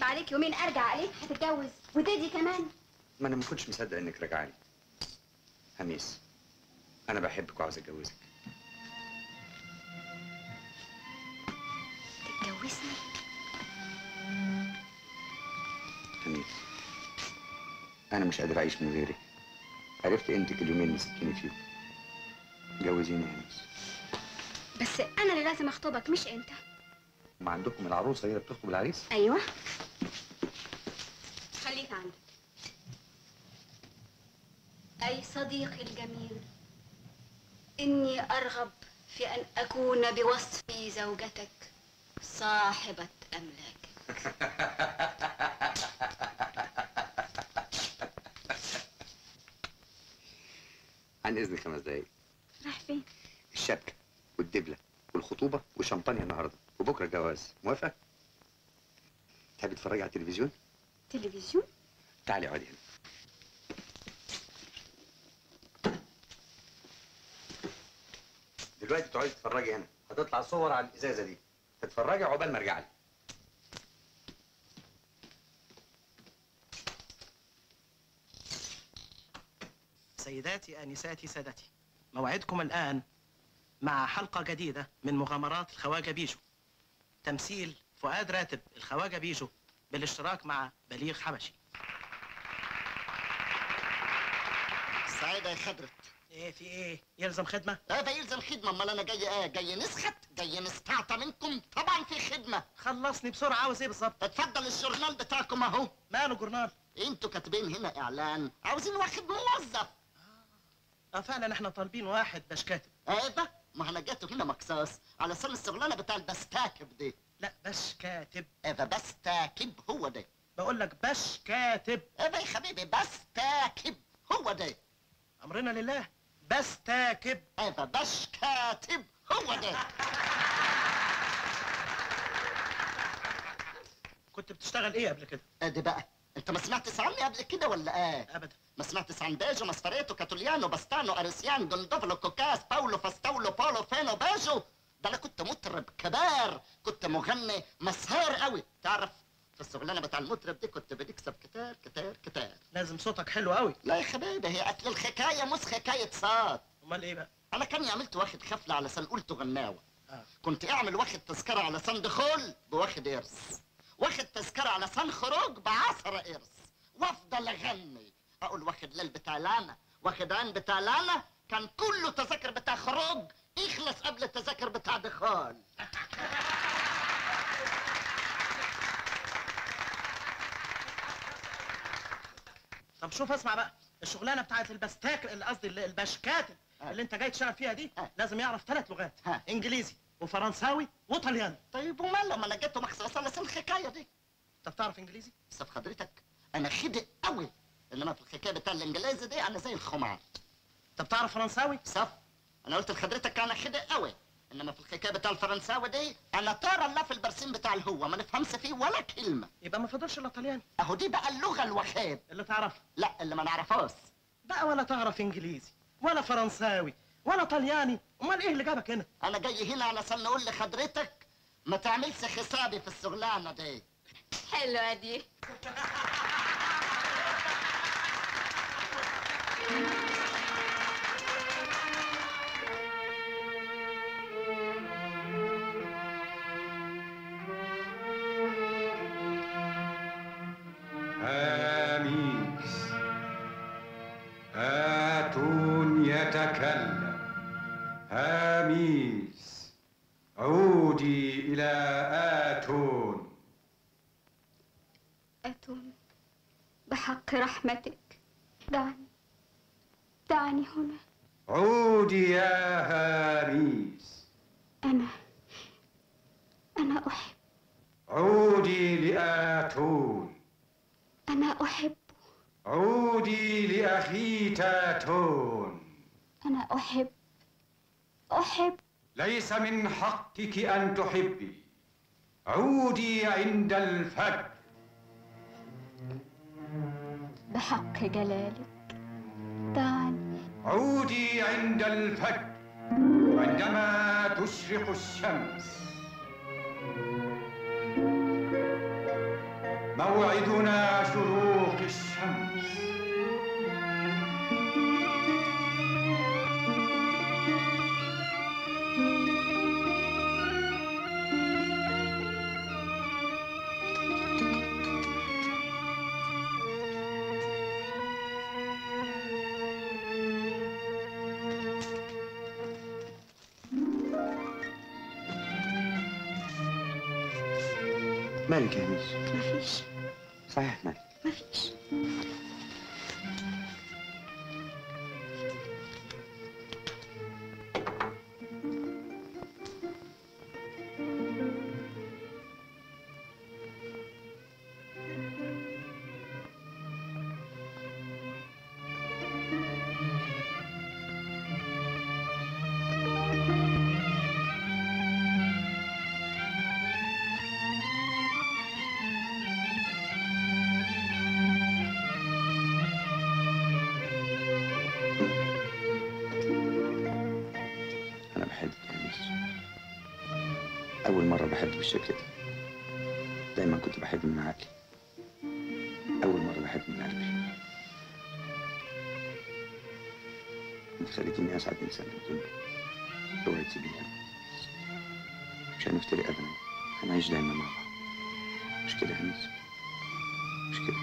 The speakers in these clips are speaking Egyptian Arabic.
عليك يومين ارجع عليك هتتجوز وتدي كمان ما انا ما كنتش مصدق انك راجعاني هميس انا بحبك وعاوز اتجوزك تتجوزني هميس انا مش قادر اعيش من غيرك عرفت قيمتك اليومين اللي سبتيني فيهم جوزيني يا هميس بس انا اللي لازم اخطبك مش انت ما عندكم العروسه هي اللي بتخطب العريس ايوه خليك عندك اي صديقي الجميل اني ارغب في ان اكون بوصفي زوجتك صاحبه املاكك عن اذن خمس دقايق رايح فين الشبكه والدبله والخطوبه وشمبانيا النهارده وبكره الجواز موافقه تحبي تتفرجي على التلفزيون تلفزيون تعالي اقعدي هنا دلوقتي تقعدي تتفرجي هنا هتطلع صور على الازازه دي تتفرجي عقبال ما ارجع لك سيداتي آنساتي سادتي موعدكم الآن مع حلقة جديدة من مغامرات الخواجة بيجو تمثيل فؤاد راتب الخواجة بيجو بالاشتراك مع بليغ حبشي السعادة يا خضرت ايه في ايه يلزم خدمة هذا يلزم خدمة امال انا جاي ايه جاي نسخت جاي نستعطى منكم طبعا في خدمة خلصني بسرعة عاوز ايه بالظبط اتفضل الجورنال بتاعكم اهو ماله جورنال انتوا كاتبين هنا اعلان عاوزين واحد موظف اه فعلا احنا طالبين واحد باش كاتب هذا ما انا جيتوا هنا مقصاص على سن الشغلانة بتاع البستاكب دي لا باش كاتب هذا بستاكب هو ده بقول لك باش كاتب هذا يا حبيبي بستاكب هو ده امرنا لله بس تاكب هذا باش كاتب هو ده كنت بتشتغل ايه قبل كده ادي بقى انت ما سمعتش عني قبل كده ولا ايه ابدا ما سمعتش عن بيجو ماسفريتو كاتوليانو باستانو اريسيان دوندوفلو كوكاس باولو فاستولو بولو فينو بيجو ده انا كنت مطرب كبار كنت مغني مسهر قوي تعرف في الشغلانه بتاع المطرب دي كنت بنكسب كتير كتير كتير لازم صوتك حلو قوي لا يا حبيبي هي اصل الحكايه مش حكايه صوت امال ايه بقى انا كاني عملت واخد حفله على سن قلت غناوه آه. كنت اعمل واخد تذكره على سن دخول بواخد قرص واخد تذكره على سن خروج بعشرة قرص وافضل اغني اقول واخد ليل بتاع لانا واخد عين بتاع لانا كان كله تذاكر بتاع خروج يخلص قبل التذاكر بتاع دخول طب شوف اسمع بقى الشغلانه بتاعت البستاك اللي قصدي ال- البشكاتب آه. اللي انت جاي تشتغل فيها دي آه. لازم يعرف ثلاث لغات آه. انجليزي وفرنساوي وطلياني طيب وماله ما انا جيته مخصوص على سن الحكايه دي انت بتعرف انجليزي بس في حضرتك انا خدق قوي انما في الحكايه بتاع الانجليزي دي انا زي الخمار انت بتعرف فرنساوي صف انا قلت لحضرتك انا خدق قوي انما في الحكايه بتاع الفرنساوي دي انا طار الله في البرسيم بتاع الهوة ما نفهمش فيه ولا كلمه يبقى ما فضلش الا طلياني اهو دي بقى اللغه الوحيد اللي تعرفها لا اللي ما نعرفوش بقى ولا تعرف انجليزي ولا فرنساوي ولا طلياني امال ايه اللي جابك هنا انا جاي هنا علشان نقول لحضرتك ما تعملش حسابي في الشغلانه دي حلوه دي آميس آتون يتكلم آميس عودي إلى آتون أتون بحق رحمتك دعني دعني هنا عودي يا هاميس أنا أنا أحب عودي لآتون أنا أحب عودي لأخي تاتون أنا أحب أحب ليس من حقك أن تحبي عودي عند الفجر بحق جلالك دعني عودي عند الفجر عندما تشرق الشمس موعدنا شروق الشمس مالك يا هنيس مفيش صحيح مالك مفيش أنا بحبك يا هنيس أول مرة بحب بالشكل ده دايما كنت بحب من عقلي أول مرة بحب من قلبي أنت خليتيني أسعد إنسان في الدنيا اوعي تسيبيني أبدا مش هنفترق أبدا هنعيش دايما مع بعض مش كده يا هنيس مش كده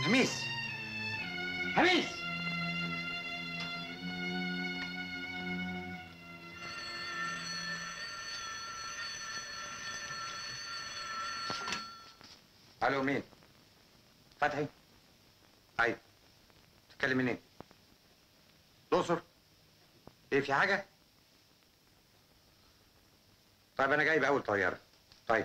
هميس هميس الو مين؟ فتحي؟ ايوه تتكلم منين؟ الاقصر؟ ايه في حاجة؟ طيب انا جاي باول طيارة طيب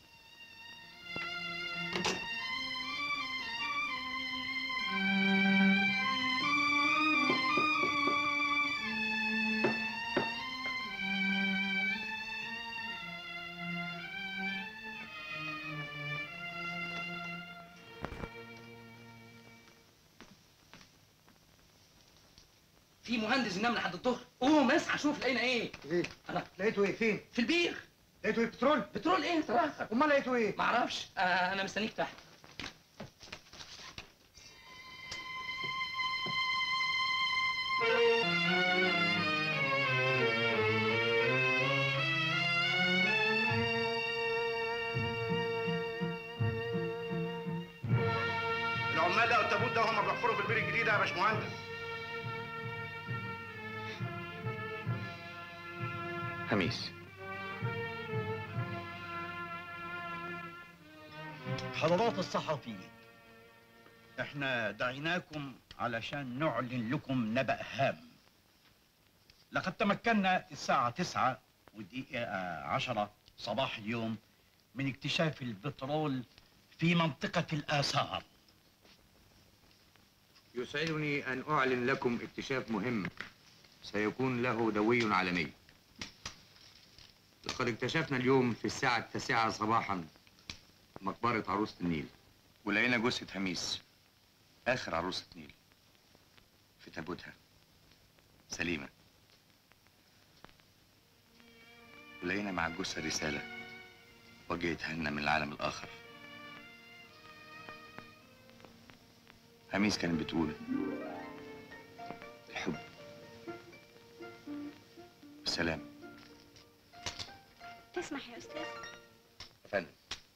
في مهندس ينام لحد الظهر قوم اصحى شوف لقينا ايه ايه أنا لقيته ايه فين في البير لقيته ايه بترول بترول ايه تراخر امال لقيته ايه معرفش آه انا مستنيك تحت العمال لقوا التابوت ده وهم بيحفروا في البير الجديد يا باشمهندس هميس حضرات الصحفيين احنا دعيناكم علشان نعلن لكم نبأ هام لقد تمكنا الساعة تسعة ودقيقة عشرة صباح اليوم من اكتشاف البترول في منطقة الآثار يسعدني أن أعلن لكم اكتشاف مهم سيكون له دوي عالمي لقد اكتشفنا اليوم في الساعة التاسعة صباحا مقبرة عروسة النيل ولقينا جثة هميس آخر عروسة نيل في تابوتها سليمة ولقينا مع الجثة رسالة وجهتها لنا من العالم الآخر هميس كانت بتقول الحب والسلام تسمح يا أستاذ يا فندم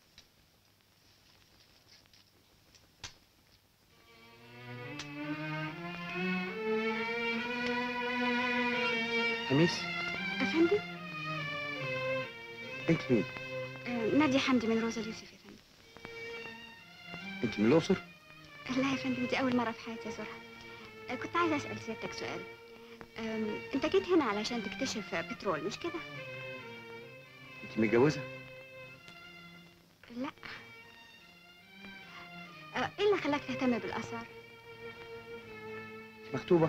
هميس أفندم انت مين؟ آه، نادية حمدي من روزا اليوسف يا فندم انت من الاقصر؟ لا يا فندم دي أول مرة في حياتي أزورها آه، كنت عايزة أسأل سيادتك سؤال آم، أنت جيت هنا علشان تكتشف بترول مش كده؟ انت متجوزة؟ لا آه، إيه اللي خلاك تهتم بالآثار؟ انت مخطوبة؟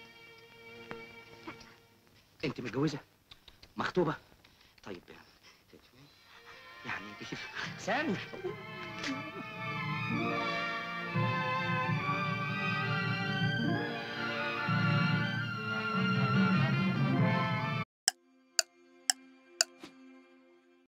انت متجوزه مخطوبه طيب يعني دي سامي